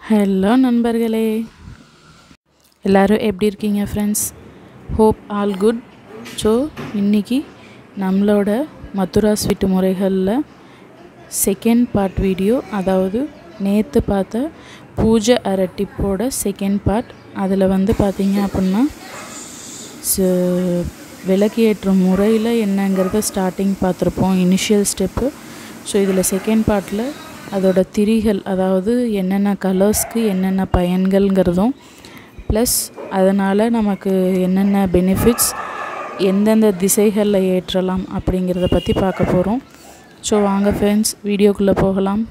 hello நண்பர்களே எல்லோரும் எப்படி இருக்கீங்க friends hope all good so இன்றைக்கி நம்மளோட மதுரா ஸ்வீட்டு முறைகளில் செகண்ட் பார்ட் வீடியோ அதாவது நேற்று பார்த்த பூஜை அரை டிப்போட செகண்ட் பார்ட் அதில் வந்து பார்த்தீங்க அப்படின்னா ச- விளக்கு ஏற்றும் முறையில் என்னங்கிறத ஸ்டார்டிங் பார்த்துருப்போம் இனிஷியல் ஸ்டெப்பு ஸோ இதில் செகண்ட் பார்ட்டில் அதோட திரிகள் அதாவது என்னென்ன கலர்ஸ்க்கு என்னென்ன பயன்கள்ங்கிறதும் ப்ளஸ் அதனால் நமக்கு என்னென்ன பெனிஃபிட்ஸ் எந்தெந்த திசைகளில் ஏற்றலாம் அப்படிங்கிறத பற்றி பார்க்க போகிறோம் ஸோ வாங்க ஃப்ரெண்ட்ஸ் வீடியோக்குள்ளே போகலாம்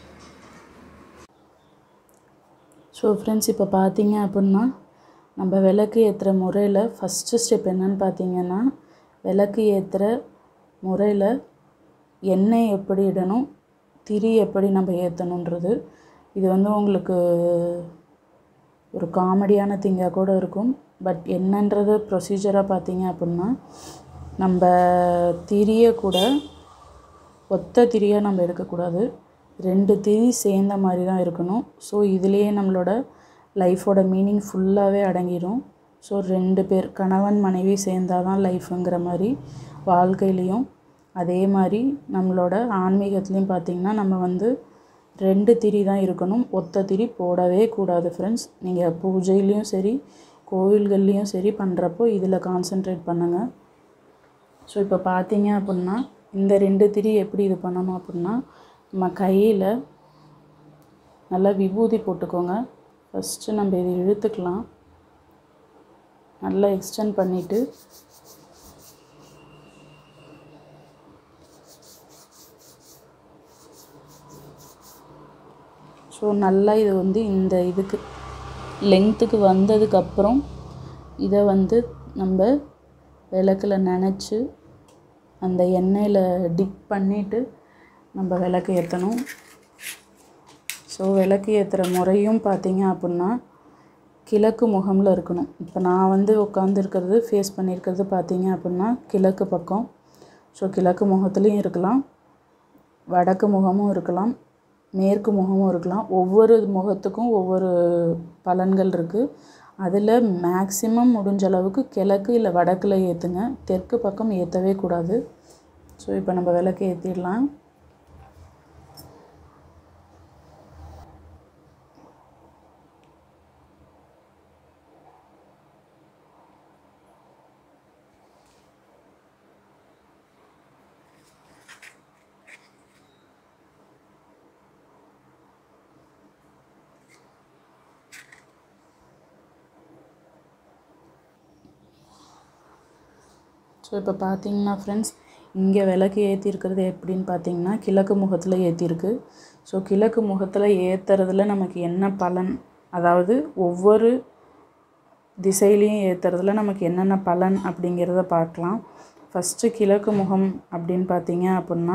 ஸோ ஃப்ரெண்ட்ஸ் இப்போ பார்த்தீங்க அப்படின்னா நம்ம விளக்கு ஏற்றுற முறையில் ஃபஸ்ட்டு ஸ்டெப் என்னன்னு பார்த்தீங்கன்னா விளக்கு ஏற்றுற முறையில் எண்ணெய் எப்படி இடணும் திரி எப்படி நம்ம ஏற்றணுன்றது இது வந்து உங்களுக்கு ஒரு காமெடியான திங்காக கூட இருக்கும் பட் என்னன்றது ப்ரொசீஜராக பார்த்தீங்க அப்படின்னா நம்ம திரியை கூட ஒத்த திரியாக நம்ம எடுக்கக்கூடாது ரெண்டு திரி சேர்ந்த மாதிரி தான் இருக்கணும் ஸோ இதுலேயே நம்மளோட லைஃபோட மீனிங் ஃபுல்லாகவே அடங்கிடும் ஸோ ரெண்டு பேர் கணவன் மனைவி சேர்ந்தாதான் தான் லைஃபுங்கிற மாதிரி வாழ்க்கையிலையும் அதே மாதிரி நம்மளோட ஆன்மீகத்துலேயும் பார்த்திங்கன்னா நம்ம வந்து ரெண்டு திரி தான் இருக்கணும் ஒத்த திரி போடவே கூடாது ஃப்ரெண்ட்ஸ் நீங்கள் பூஜையிலையும் சரி கோவில்கள்லேயும் சரி பண்ணுறப்போ இதில் கான்சென்ட்ரேட் பண்ணுங்கள் ஸோ இப்போ பார்த்தீங்க அப்படின்னா இந்த ரெண்டு திரி எப்படி இது பண்ணணும் அப்படின்னா நம்ம கையில் நல்லா விபூதி போட்டுக்கோங்க ஃபஸ்ட்டு நம்ம இதை இழுத்துக்கலாம் நல்லா எக்ஸ்டெண்ட் பண்ணிவிட்டு ஸோ நல்லா இது வந்து இந்த இதுக்கு லெங்க்த்துக்கு வந்ததுக்கப்புறம் இதை வந்து நம்ம விளக்கில் நனைச்சி அந்த எண்ணெயில் டிப் பண்ணிவிட்டு நம்ம விளக்கு ஏற்றணும் ஸோ விளக்கு ஏற்றுற முறையும் பார்த்தீங்க அப்படின்னா கிழக்கு முகமில் இருக்கணும் இப்போ நான் வந்து உட்காந்துருக்கிறது ஃபேஸ் பண்ணியிருக்கிறது பார்த்தீங்க அப்படின்னா கிழக்கு பக்கம் ஸோ கிழக்கு முகத்துலேயும் இருக்கலாம் வடக்கு முகமும் இருக்கலாம் மேற்கு முகமும் இருக்கலாம் ஒவ்வொரு முகத்துக்கும் ஒவ்வொரு பலன்கள் இருக்குது அதில் மேக்ஸிமம் முடிஞ்ச அளவுக்கு கிழக்கு இல்லை வடக்கில் ஏற்றுங்க தெற்கு பக்கம் ஏற்றவே கூடாது ஸோ இப்போ நம்ம விளக்கு ஏற்றிடலாம் ஸோ இப்போ பார்த்தீங்கன்னா ஃப்ரெண்ட்ஸ் இங்கே விளக்கு ஏற்றிருக்கிறது எப்படின்னு பார்த்தீங்கன்னா கிழக்கு முகத்தில் ஏற்றிருக்கு ஸோ கிழக்கு முகத்தில் ஏற்றுறதுல நமக்கு என்ன பலன் அதாவது ஒவ்வொரு திசையிலையும் ஏற்றுறதுல நமக்கு என்னென்ன பலன் அப்படிங்கிறத பார்க்கலாம் ஃபஸ்ட்டு கிழக்கு முகம் அப்படின்னு பார்த்தீங்க அப்படின்னா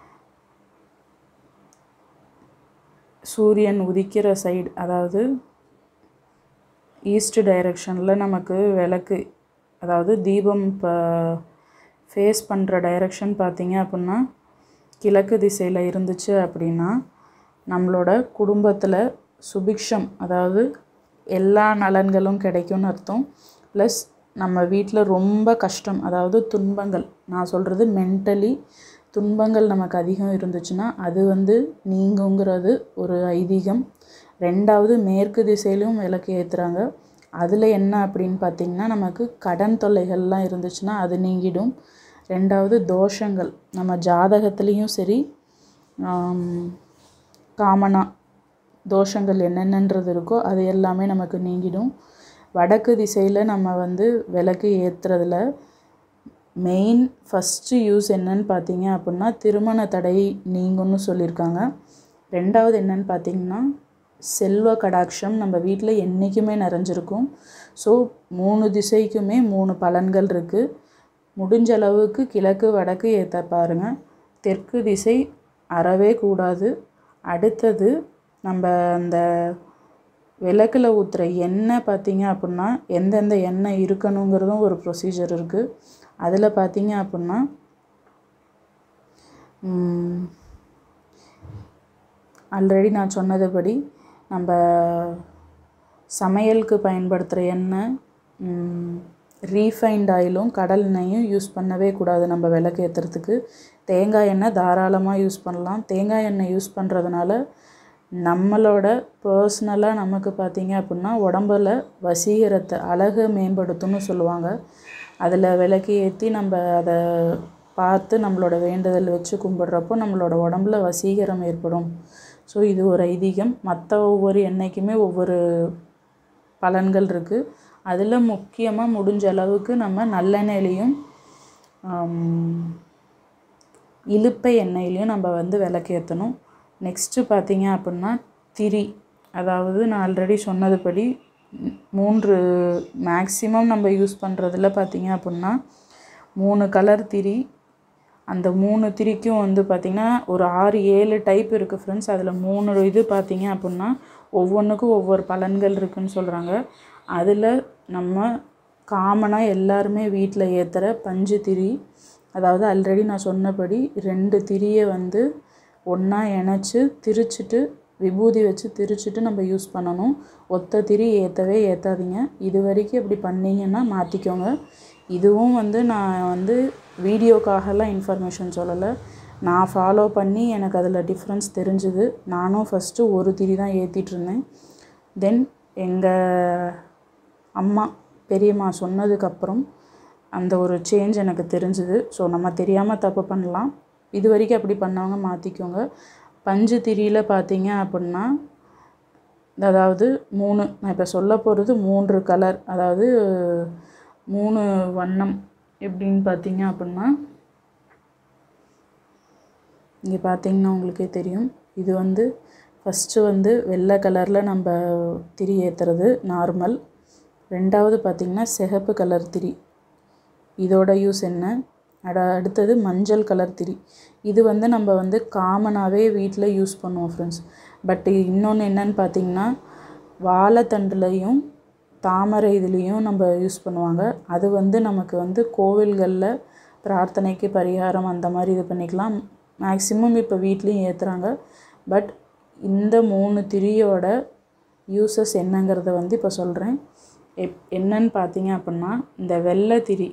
சூரியன் உதிக்கிற சைடு அதாவது ஈஸ்ட் டைரெக்ஷனில் நமக்கு விளக்கு அதாவது தீபம் இப்போ ஃபேஸ் பண்ணுற டைரெக்ஷன் பார்த்தீங்க அப்படின்னா கிழக்கு திசையில் இருந்துச்சு அப்படின்னா நம்மளோட குடும்பத்தில் சுபிக்ஷம் அதாவது எல்லா நலன்களும் கிடைக்கும்னு அர்த்தம் ப்ளஸ் நம்ம வீட்டில் ரொம்ப கஷ்டம் அதாவது துன்பங்கள் நான் சொல்கிறது மென்டலி துன்பங்கள் நமக்கு அதிகம் இருந்துச்சுன்னா அது வந்து நீங்குங்கிறது ஒரு ஐதீகம் ரெண்டாவது மேற்கு திசையிலும் விளக்கு ஏற்றுறாங்க அதில் என்ன அப்படின்னு பார்த்திங்கன்னா நமக்கு கடன் தொல்லைகள்லாம் இருந்துச்சுன்னா அது நீங்கிடும் ரெண்டாவது தோஷங்கள் நம்ம ஜாதகத்துலேயும் சரி காமனாக தோஷங்கள் என்னென்னன்றது இருக்கோ அது எல்லாமே நமக்கு நீங்கிடும் வடக்கு திசையில் நம்ம வந்து விளக்கு ஏற்றுறதுல மெயின் ஃபஸ்ட்டு யூஸ் என்னன்னு பார்த்தீங்க அப்படின்னா திருமண தடை நீங்கும்னு சொல்லியிருக்காங்க ரெண்டாவது என்னன்னு பார்த்தீங்கன்னா செல்வ கடாட்சம் நம்ம வீட்டில் என்றைக்குமே நிறைஞ்சிருக்கும் ஸோ மூணு திசைக்குமே மூணு பலன்கள் இருக்குது முடிஞ்ச அளவுக்கு கிழக்கு வடக்கு ஏற்ற பாருங்கள் தெற்கு திசை அறவே கூடாது அடுத்தது நம்ம அந்த விளக்கில் ஊற்றுற எண்ணெய் பார்த்தீங்க அப்படின்னா எந்தெந்த எண்ணெய் இருக்கணுங்கிறதும் ஒரு ப்ரொசீஜர் இருக்குது அதில் பார்த்தீங்க அப்படின்னா ஆல்ரெடி நான் சொன்னதுபடி நம்ம சமையலுக்கு பயன்படுத்துகிற எண்ணெய் ரீஃபைண்ட் ஆயிலும் கடல் எண்ணெயும் யூஸ் பண்ணவே கூடாது நம்ம விளக்கு ஏற்றுறதுக்கு தேங்காய் எண்ணெய் தாராளமாக யூஸ் பண்ணலாம் தேங்காய் எண்ணெய் யூஸ் பண்ணுறதுனால நம்மளோட பர்சனலாக நமக்கு பார்த்திங்க அப்படின்னா உடம்புல வசீகரத்தை அழகை மேம்படுத்தும்னு சொல்லுவாங்க அதில் விளக்கு ஏற்றி நம்ம அதை பார்த்து நம்மளோட வேண்டுதல் வச்சு கும்பிட்றப்போ நம்மளோட உடம்புல வசீகரம் ஏற்படும் ஸோ இது ஒரு ஐதீகம் மற்ற ஒவ்வொரு எண்ணெய்க்குமே ஒவ்வொரு பலன்கள் இருக்குது அதில் முக்கியமாக முடிஞ்ச அளவுக்கு நம்ம நல்லெண்ணெயிலையும் இலுப்பை எண்ணெயிலையும் நம்ம வந்து விளக்கேற்றணும் நெக்ஸ்ட்டு பார்த்தீங்க அப்படின்னா திரி அதாவது நான் ஆல்ரெடி சொன்னதுபடி மூன்று மேக்ஸிமம் நம்ம யூஸ் பண்ணுறதுல பார்த்தீங்க அப்படின்னா மூணு கலர் திரி அந்த மூணு திரிக்கும் வந்து பார்த்திங்கன்னா ஒரு ஆறு ஏழு டைப் இருக்குது ஃப்ரெண்ட்ஸ் அதில் மூணு இது பார்த்தீங்க அப்படின்னா ஒவ்வொன்றுக்கும் ஒவ்வொரு பலன்கள் இருக்குதுன்னு சொல்கிறாங்க அதில் நம்ம காமனாக எல்லாருமே வீட்டில் ஏற்றுற பஞ்சு திரி அதாவது ஆல்ரெடி நான் சொன்னபடி ரெண்டு திரியை வந்து ஒன்றா இணைச்சி திரிச்சிட்டு விபூதி வச்சு திரிச்சிட்டு நம்ம யூஸ் பண்ணணும் ஒத்த திரி ஏற்றவே ஏற்றாதீங்க இது வரைக்கும் இப்படி பண்ணீங்கன்னா மாற்றிக்கோங்க இதுவும் வந்து நான் வந்து வீடியோக்காகலாம் இன்ஃபர்மேஷன் சொல்லலை நான் ஃபாலோ பண்ணி எனக்கு அதில் டிஃப்ரென்ஸ் தெரிஞ்சுது நானும் ஃபஸ்ட்டு ஒரு திரி தான் ஏற்றிட்டு இருந்தேன் தென் எங்கள் அம்மா பெரியம்மா சொன்னதுக்கப்புறம் அந்த ஒரு சேஞ்ச் எனக்கு தெரிஞ்சுது ஸோ நம்ம தெரியாமல் தப்பு பண்ணலாம் இது வரைக்கும் அப்படி பண்ணவங்க மாற்றிக்கோங்க பஞ்சு திரியில் பார்த்தீங்க அப்படின்னா அதாவது மூணு நான் இப்போ சொல்ல போகிறது மூன்று கலர் அதாவது மூணு வண்ணம் எப்படின்னு பார்த்தீங்க அப்படின்னா இங்கே பார்த்தீங்கன்னா உங்களுக்கே தெரியும் இது வந்து ஃபஸ்ட்டு வந்து வெள்ளை கலரில் நம்ம திரி ஏற்றுறது நார்மல் ரெண்டாவது பார்த்திங்கன்னா சிகப்பு கலர் திரி இதோட யூஸ் என்ன அட அடுத்தது மஞ்சள் கலர் திரி இது வந்து நம்ம வந்து காமனாகவே வீட்டில் யூஸ் பண்ணுவோம் ஃப்ரெண்ட்ஸ் பட் இன்னொன்று என்னன்னு பார்த்தீங்கன்னா வாழைத்தண்டுலையும் தாமரை இதுலேயும் நம்ம யூஸ் பண்ணுவாங்க அது வந்து நமக்கு வந்து கோவில்களில் பிரார்த்தனைக்கு பரிகாரம் அந்த மாதிரி இது பண்ணிக்கலாம் மேக்ஸிமம் இப்போ வீட்லேயும் ஏற்றுறாங்க பட் இந்த மூணு திரியோட யூசஸ் என்னங்கிறத வந்து இப்போ சொல்கிறேன் எப் என்னன்னு பார்த்தீங்க அப்படின்னா இந்த வெள்ளை திரி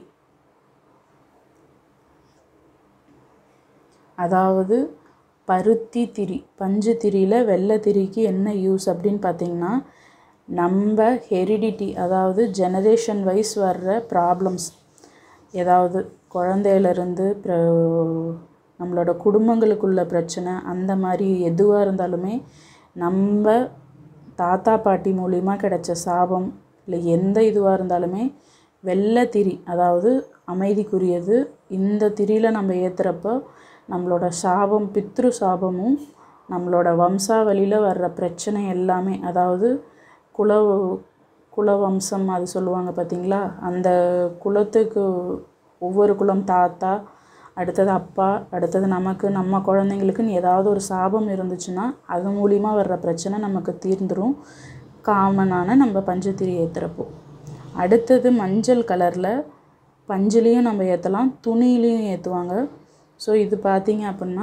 அதாவது பருத்தி திரி பஞ்சு திரியில் வெள்ளை திரிக்கு என்ன யூஸ் அப்படின்னு பார்த்தீங்கன்னா நம்ம ஹெரிடிட்டி அதாவது ஜெனரேஷன் வைஸ் வர்ற ப்ராப்ளம்ஸ் ஏதாவது குழந்தையிலேருந்து நம்மளோட குடும்பங்களுக்குள்ள பிரச்சனை அந்த மாதிரி எதுவாக இருந்தாலுமே நம்ம தாத்தா பாட்டி மூலிமா கிடைச்ச சாபம் இல்லை எந்த இதுவாக இருந்தாலுமே வெள்ளை திரி அதாவது அமைதிக்குரியது இந்த திரியில் நம்ம ஏற்றுறப்போ நம்மளோட சாபம் பித்ரு சாபமும் நம்மளோட வம்சாவளியில் வர்ற பிரச்சனை எல்லாமே அதாவது குல குலவம்சம் அது சொல்லுவாங்க பார்த்தீங்களா அந்த குலத்துக்கு ஒவ்வொரு குலம் தாத்தா அடுத்தது அப்பா அடுத்தது நமக்கு நம்ம குழந்தைங்களுக்குன்னு ஏதாவது ஒரு சாபம் இருந்துச்சுன்னா அது மூலிமா வர்ற பிரச்சனை நமக்கு தீர்ந்துடும் காமனான நம்ம பஞ்சத்திரி ஏற்றுறப்போ அடுத்தது மஞ்சள் கலரில் பஞ்சுலேயும் நம்ம ஏற்றலாம் துணியிலையும் ஏற்றுவாங்க ஸோ இது பார்த்தீங்க அப்படின்னா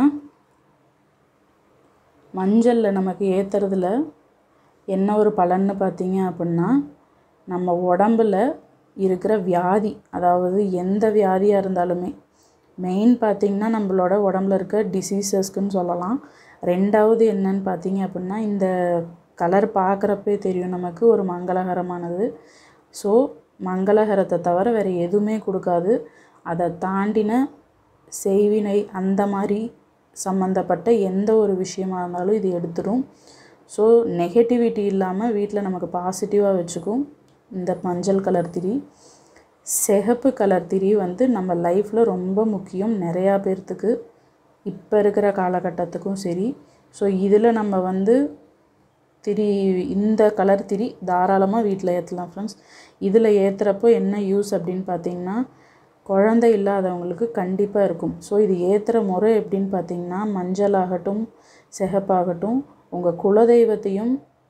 மஞ்சளில் நமக்கு ஏற்றுறதுல என்ன ஒரு பலன்னு பார்த்தீங்க அப்படின்னா நம்ம உடம்புல இருக்கிற வியாதி அதாவது எந்த வியாதியாக இருந்தாலுமே மெயின் பார்த்திங்கன்னா நம்மளோட உடம்புல இருக்க டிசீசஸ்க்குன்னு சொல்லலாம் ரெண்டாவது என்னன்னு பார்த்தீங்க அப்படின்னா இந்த கலர் பார்க்குறப்பே தெரியும் நமக்கு ஒரு மங்களகரமானது ஸோ மங்களகரத்தை தவிர வேறு எதுவுமே கொடுக்காது அதை தாண்டின செய்வினை அந்த மாதிரி சம்மந்தப்பட்ட எந்த ஒரு விஷயமா இருந்தாலும் இது எடுத்துடும் ஸோ நெகட்டிவிட்டி இல்லாமல் வீட்டில் நமக்கு பாசிட்டிவாக வச்சுக்கும் இந்த மஞ்சள் கலர் திரி சிகப்பு கலர் திரி வந்து நம்ம லைஃப்பில் ரொம்ப முக்கியம் நிறையா பேர்த்துக்கு இப்போ இருக்கிற காலகட்டத்துக்கும் சரி ஸோ இதில் நம்ம வந்து திரி இந்த கலர் திரி தாராளமாக வீட்டில் ஏற்றலாம் ஃப்ரெண்ட்ஸ் இதில் ஏற்றுறப்போ என்ன யூஸ் அப்படின்னு பார்த்தீங்கன்னா குழந்தை இல்லாதவங்களுக்கு கண்டிப்பாக இருக்கும் ஸோ இது ஏற்றுற முறை எப்படின்னு பார்த்தீங்கன்னா மஞ்சள் ஆகட்டும் சிகப்பாகட்டும் உங்கள் குலதெய்வத்தையும்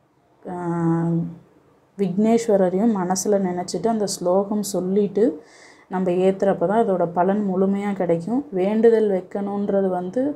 விக்னேஸ்வரரையும் மனசில் நினச்சிட்டு அந்த ஸ்லோகம் சொல்லிவிட்டு நம்ம ஏற்றுறப்ப தான் அதோட பலன் முழுமையாக கிடைக்கும் வேண்டுதல் வைக்கணுன்றது வந்து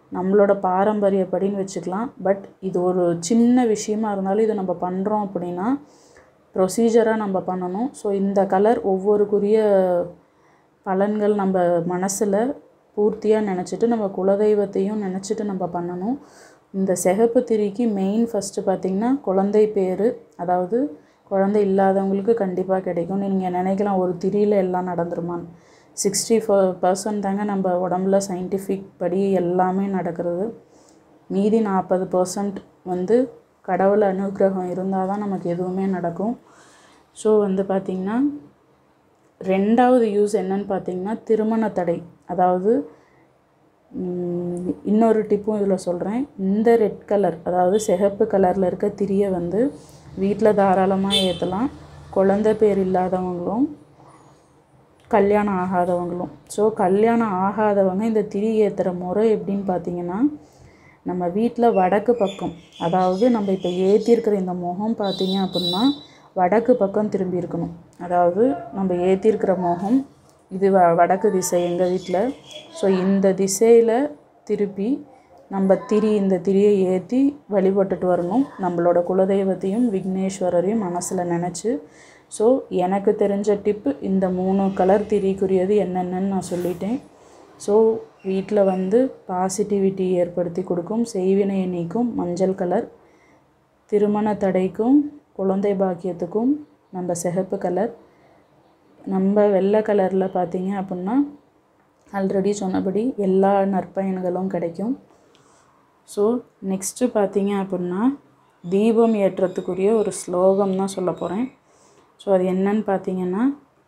நம்மளோட பாரம்பரியப்படின்னு வச்சுக்கலாம் பட் இது ஒரு சின்ன விஷயமா இருந்தாலும் இது நம்ம பண்ணுறோம் அப்படின்னா ப்ரொசீஜராக நம்ம பண்ணணும் ஸோ இந்த கலர் ஒவ்வொருக்குரிய பலன்கள் நம்ம மனசில் பூர்த்தியாக நினச்சிட்டு நம்ம குலதெய்வத்தையும் நினச்சிட்டு நம்ம பண்ணணும் இந்த சிகப்பு திரிக்கு மெயின் ஃபஸ்ட்டு பார்த்திங்கன்னா குழந்தை பேர் அதாவது குழந்தை இல்லாதவங்களுக்கு கண்டிப்பாக கிடைக்கும் நீங்கள் நினைக்கலாம் ஒரு திரியில் எல்லாம் நடந்துருமான்னு சிக்ஸ்டி ஃபோர் பர்சன்ட் தாங்க நம்ம உடம்புல சயின்டிஃபிக் படி எல்லாமே நடக்கிறது மீதி நாற்பது பர்சன்ட் வந்து கடவுள் அனுகிரகம் இருந்தால் தான் நமக்கு எதுவுமே நடக்கும் ஸோ வந்து பார்த்திங்கன்னா ரெண்டாவது யூஸ் என்னன்னு பார்த்தீங்கன்னா திருமண தடை அதாவது ம், இன்னொரு டிப்பும் இதில் சொல்கிறேன் இந்த ரெட் கலர் அதாவது சிகப்பு கலரில் இருக்க திரியை வந்து வீட்டில் தாராளமாக ஏற்றலாம் குழந்தை பேர் இல்லாதவங்களும் கல்யாணம் ஆகாதவங்களும் ஸோ கல்யாணம் ஆகாதவங்க இந்த திரி ஏற்றுற முறை எப்படின்னு பார்த்தீங்கன்னா நம்ம வீட்டில் வடக்கு பக்கம் அதாவது நம்ம இப்போ ஏற்றிருக்கிற இந்த முகம் பார்த்தீங்க அப்படின்னா வடக்கு பக்கம் திரும்பி இருக்கணும் அதாவது நம்ம ஏற்றிருக்கிற முகம் இது வ வடக்கு திசை எங்கள் வீட்டில் ஸோ இந்த திசையில் திருப்பி நம்ம திரி இந்த திரியை ஏற்றி வழிபட்டுட்டு வரணும் நம்மளோட குலதெய்வத்தையும் விக்னேஸ்வரரையும் மனசில் நினச்சி ஸோ எனக்கு தெரிஞ்ச டிப்பு இந்த மூணு கலர் திரிக்குரியது என்னென்னு நான் சொல்லிட்டேன் ஸோ வீட்டில் வந்து பாசிட்டிவிட்டி ஏற்படுத்தி கொடுக்கும் செய்வினையை நீக்கும் மஞ்சள் கலர் திருமண தடைக்கும் குழந்தை பாக்கியத்துக்கும் நம்ம சிகப்பு கலர் நம்ம வெள்ளை கலரில் பார்த்தீங்க அப்படின்னா ஆல்ரெடி சொன்னபடி எல்லா நற்பயன்களும் கிடைக்கும் ஸோ நெக்ஸ்ட்டு பார்த்தீங்க அப்படின்னா தீபம் ஏற்றத்துக்குரிய ஒரு ஸ்லோகம் தான் சொல்ல போகிறேன் ஸோ அது என்னன்னு பார்த்தீங்கன்னா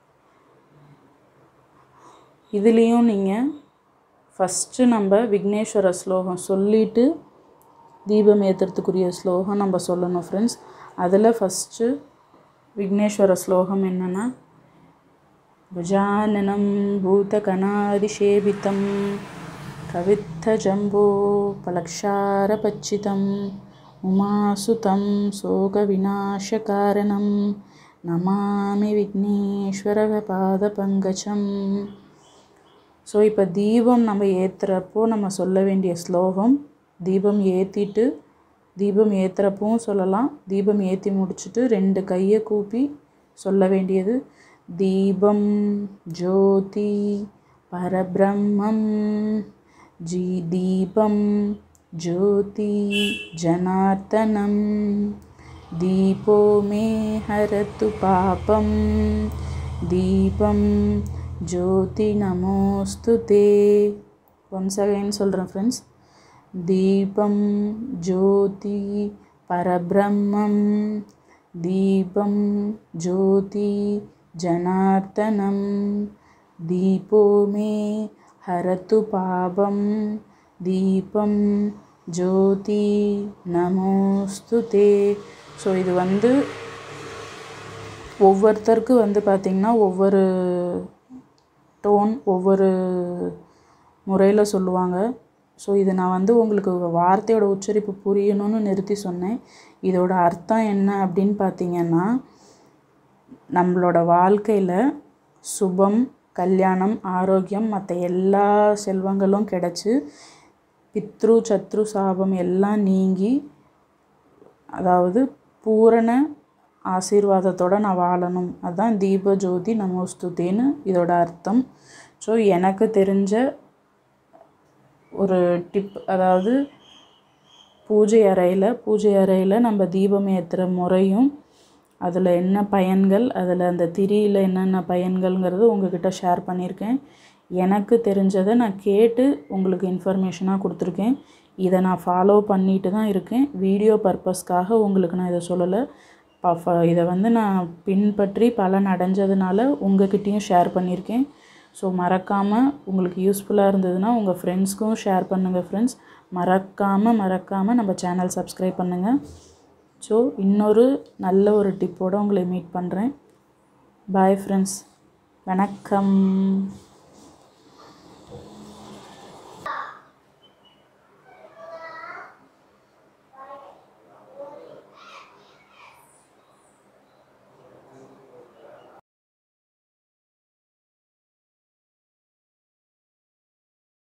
இதுலேயும் நீங்கள் ஃபஸ்ட்டு நம்ம விக்னேஸ்வர ஸ்லோகம் சொல்லிட்டு தீபம் ஏற்றுறதுக்குரிய ஸ்லோகம் நம்ம சொல்லணும் ஃப்ரெண்ட்ஸ் அதில் ஃபஸ்ட்டு விக்னேஸ்வர ஸ்லோகம் என்னென்னா भुजाननं भूतकणादिसेवितं कवित्थजम्बोपलक्षारपच्चितम् उमासुतं शोकविनाशकारणं நமாமி விக்னேஸ்வரக பாத பங்கஜம் ஸோ இப்போ தீபம் நம்ம ஏற்றுறப்போ நம்ம சொல்ல வேண்டிய ஸ்லோகம் தீபம் ஏற்றிட்டு தீபம் ஏற்றுறப்பவும் சொல்லலாம் தீபம் ஏற்றி முடிச்சுட்டு ரெண்டு கையை கூப்பி சொல்ல வேண்டியது தீபம் ஜோதி பரபிரம்மம் ஜி தீபம் ஜோதி ஜனார்த்தனம் दीपो मे हरतु पापं दीपं ஜோதி நமோஸ்து தே ஒன்ஸ் அகைன் சொல்கிறேன் ஃப்ரெண்ட்ஸ் தீபம் ஜோதி பரபிரம்மம் தீபம் ஜோதி ஜனார்த்தனம் தீபோ மே ஹரத்து பாபம் தீபம் ஜோதி நமோஸ்து தே ஸோ இது வந்து ஒவ்வொருத்தருக்கு வந்து பார்த்திங்கன்னா ஒவ்வொரு டோன் ஒவ்வொரு முறையில் சொல்லுவாங்க ஸோ இது நான் வந்து உங்களுக்கு வார்த்தையோட உச்சரிப்பு புரியணும்னு நிறுத்தி சொன்னேன் இதோட அர்த்தம் என்ன அப்படின்னு பார்த்தீங்கன்னா நம்மளோட வாழ்க்கையில் சுபம் கல்யாணம் ஆரோக்கியம் மற்ற எல்லா செல்வங்களும் கிடச்சி பித்ரு சத்ரு சாபம் எல்லாம் நீங்கி அதாவது பூரண ஆசீர்வாதத்தோட நான் வாழணும் அதுதான் தீப ஜோதி நமோஸ்துதேன்னு இதோட அர்த்தம் ஸோ எனக்கு தெரிஞ்ச ஒரு டிப் அதாவது பூஜை அறையில் பூஜை அறையில் நம்ம தீபம் ஏற்றுற முறையும் அதில் என்ன பயன்கள் அதில் அந்த திரியில் என்னென்ன பயன்கள்ங்கிறது உங்ககிட்ட ஷேர் பண்ணியிருக்கேன் எனக்கு தெரிஞ்சதை நான் கேட்டு உங்களுக்கு இன்ஃபர்மேஷனாக கொடுத்துருக்கேன் இதை நான் ஃபாலோ பண்ணிட்டு தான் இருக்கேன் வீடியோ பர்பஸ்க்காக உங்களுக்கு நான் இதை சொல்லலை ப- ஃப- இதை வந்து நான் பின்பற்றி பலன் அடைஞ்சதுனால உங்ககிட்டயும் ஷேர் பண்ணியிருக்கேன் ஸோ மறக்காமல் உங்களுக்கு யூஸ்ஃபுல்லாக இருந்ததுன்னா உங்கள் ஃப்ரெண்ட்ஸ்க்கும் ஷேர் பண்ணுங்கள் ஃப்ரெண்ட்ஸ் மறக்காமல் மறக்காமல் நம்ம சேனல் சப்ஸ்கிரைப் பண்ணுங்கள் ஸோ இன்னொரு நல்ல ஒரு டிப்போடு உங்களை மீட் பண்ணுறேன் பாய் ஃப்ரெண்ட்ஸ் வணக்கம்